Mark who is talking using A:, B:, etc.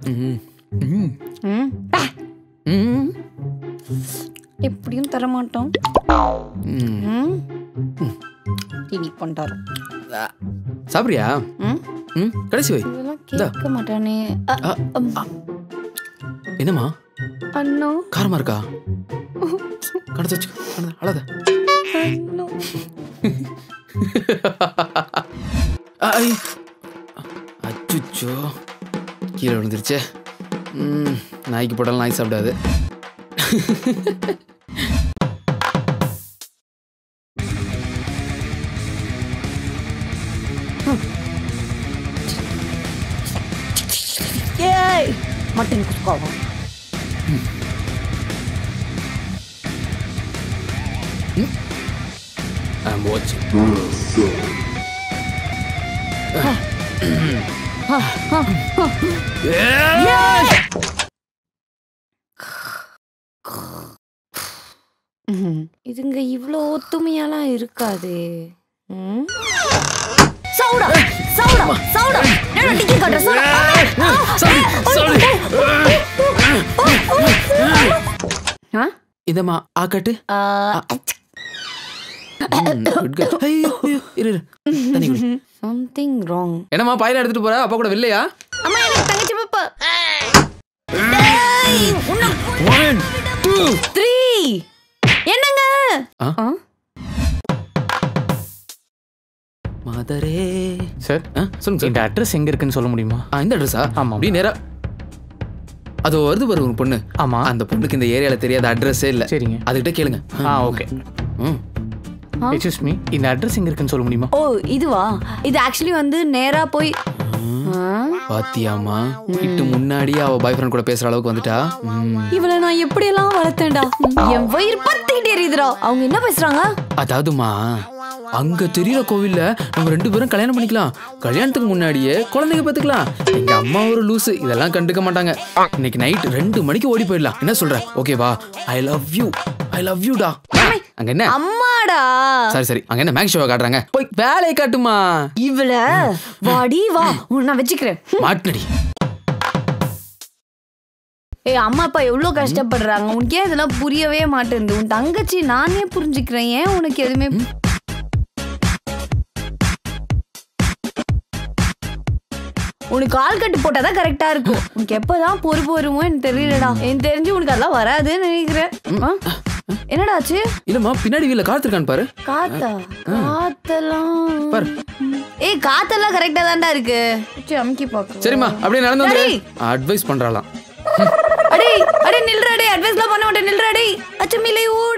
A: ம். ம்.
B: ம் பா.
A: ம்.
B: எப்படியும் தர மாட்டோம்
A: ம்.
B: ம் இனி பண்டாரம்
A: சாப்பிட்றியா
B: ம்
A: ம் கடைசி வை
B: இதெல்லாம் கேட்க மாட்டானே அ,
A: அ,
B: அம்.
A: என்னம்மா
B: அண்ணா
A: காரமா இருக்கா கணத்து வச்சு கணத்து அழாத
B: அண்ணா
A: ஐ அச்சுச்சோ கீழே விழுந்துருச்சே ம், நாய்க்கு போட்டாலும் நாய் சாப்பிடாது
B: ஏய் மட்டன் குஸ்காவா
A: I'm watching.
B: ம்ஹும். இதுங்க இவ்வளோ ஒத்துமையாலாம் இருக்காதே ம்? சவுடா சவுடா சவுடா நான் டிக்கி காட்டுற சவுடா
A: Sorry, sorry.
B: ஆ
A: இதம்மா ஆக்காட்டு
B: ஆ,
A: ம், good girl. ஐயோ, ஐயோ, இரு இரு. தண்ணி குடி.
B: சம்திங் ராங்
A: என்னம்மா பாயில எடுத்துட்டு போற அப்பா கூட வெளிலையா
B: அம்மா எனக்கு தங்கச்சி பாப்பா
A: ஒன் டூ
B: த்ரீ என்னங்க
A: ஆ?
B: ஆ?
A: மதரே
C: சார்
A: ஆ, சொல்லுங்க சார்
C: இந்த அட்ரஸ் எங்க இருக்குன்னு சொல்ல முடியுமா
A: ஆ, இந்த அட்ரஸா
C: ஆமா.
A: அப்படி நேரா அது வருது பாரு ஒரு பொண்ணு
C: ஆமா
A: அந்த பொண்ணுக்கு இந்த ஏரியால தெரியாத அட்ரஸே இல்ல
C: சரிங்க
A: அதுகிட்ட கேளுங்க
C: ஆ ஓகே
A: ம்.
B: ஆ?
C: எக்ஸ்கூஸ் மீ இந்த அட்ரஸ் எங்க இருக்குன்னு சொல்ல முடியுமா
B: ஓ இதுவா இது ஆக்சுவலி வந்து நேரா போய் ஆ?
A: பாத்தியாமா இட்டு முன்னாடியே அவ பாய் ஃப்ரெண்ட் கூட பேசுற அளவுக்கு வந்துட்டா ம்.
B: இவளை நான் எப்படியெல்லாம் வளர்த்தேன்டா என் வயிறு பத்திக்கிட்டே எரியுதுடா அவங்க என்ன பேசுறாங்க
A: அதாவதுமா அங்க தெரியற கோவில்ல நம்ம ரெண்டு பேரும் கல்யாணம் பண்ணிக்கலாம் கல்யாணத்துக்கு முன்னாடியே குழந்தைங்க பார்த்துக்கலாம் எங்க அம்மா ஒரு லூசு இதெல்லாம் கண்டுக்க மாட்டாங்க இன்னைக்கு நைட் ரெண்டு மணிக்கு ஓடி போயிடலாம் என்ன சொல்ற ஓகேவா I love you I love யூடா அங்க என்ன
B: அம்மாடா
A: சரி சரி அங்க என்ன மேக் ஷோவை காட்டுறாங்க போய் வேலையை காட்டுமா
B: இவள வாடி வா உன்னை நான் வச்சுக்கிறேன்
A: மாட்டுனடி
B: ஏய் அம்மா அப்பா எவ்வளோ கஷ்டப்படுறாங்க உனக்கு ஏன் இதெல்லாம் புரியவே மாட்டேங்குது உன் தங்கச்சி நானே புரிஞ்சுக்கிறேன் ஏன் உனக்கு எதுவுமே உனக்கு ஆள் கட்டு போட்டாதான் கரெக்டா இருக்கும் உனக்கு எப்பதான் பொறுப்பு வருமோ எனக்கு தெரியலடா எனக்கு தெரிஞ்சு உனக்கு அதெல்லாம் வராதுன்னு நினைக்கிறேன் ஆ? என்னடா ஆச்சு
A: இல்லம்மா பின்னாடி வீல காத்திருக்கான்னு பாரு
B: காத்தா காத்தெல்லாம்
A: பாரு.
B: ஏய் காத்தெல்லாம் கரெக்டா தான்டா இருக்கு சரி, அமுக்கி பாக்க
A: சரிம்மா அப்படியே நடந்து வந்து
B: சரி.
A: அட்வைஸ் பண்றாளாம்
B: அடே அடே நில்றா டே அட்வைஸ்லாம் பண்ண மாட்டேன் நில்றா டே அச்சமில்லை ஓடு